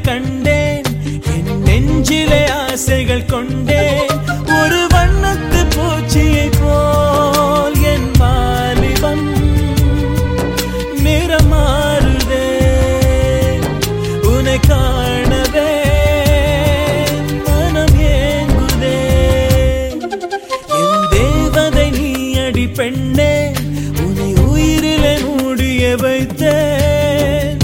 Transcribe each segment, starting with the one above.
கண்டேன் என் நெஞ்சிலே ஆசைகள் கொண்டேன் ஒரு வண்ணத்து பூச்சியை போல் என் வாலிபம் நிறம் மாறுதே உன்னை காணவே மனம் ஏங்குதே என் தேவதை நீ அடி பெண்ணே உன்னை உயிரிலே மூடிய வைத்தேன்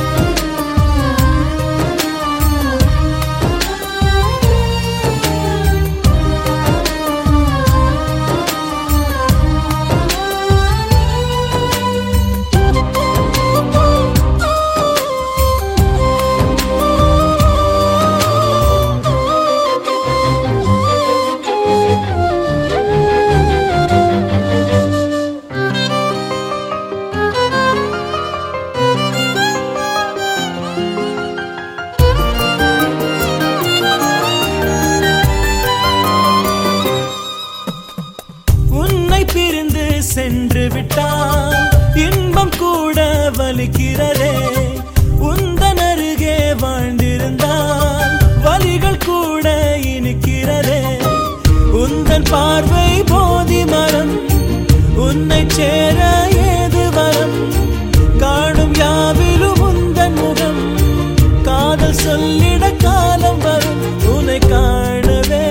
உன்னை பிரிந்து சென்று விட்டால் இன்பம் கூட வலிக்கிறதே உந்தன் அருகே வாழ்ந்திருந்தால் வலிகள் கூட இனிக்கிறதே உந்தன் பார்வை போதி மரம் உன்னை சேர ஏது வரம் காணும் யாவிலும் உந்தன் முகம் காதல் சொல்லிட காலம் வரும் உன்னை காணவே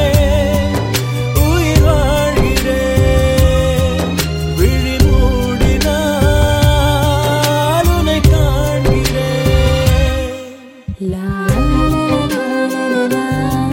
உயிர் வாழ்கிறேன் விழி மூடினால் உன்னை காண்கிறேன் La la la la la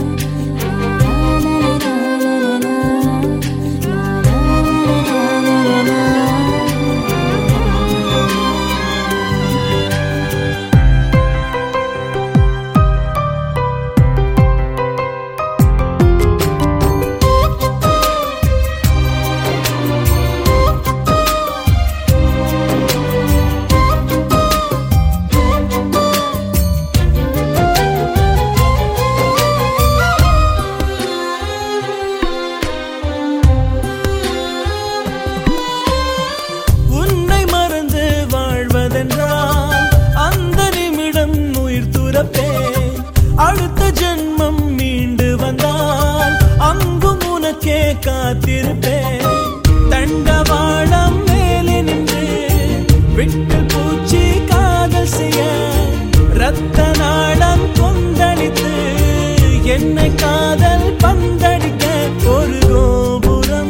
உன்னை மறந்து வாழ்வதென்றால் அந்த நிமிடம் உயிர் துறப்பேன் அடுத்த ஜென்மம் மீண்டு வந்தால் அங்கும் உனக்கே காத்திருப்பேன் தண்டவாளம் மேலே நின்று விட்டு பூச்சி காதல் செய்ய ரத்த நாளம் கொந்தளித்து என்னை காதல் பந்தடிக்க ஒரு கோபுரம்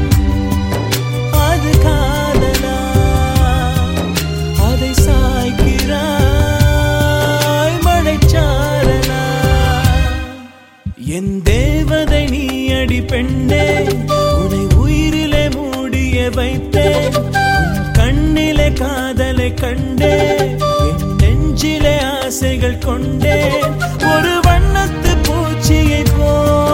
அது காதலா அதை சாய்க்கிறாய் மழைச்சாரலா என் தேவதை நீ அடி பெண்ணே உன்னை உயிரிலே மூடிய வைத்தேன் உன் கண்ணிலே காதலை கண்டே என் நெஞ்சிலே ஆசைகள் கொண்டேன் ஒரு வண்ணத்து பூச்சியை போ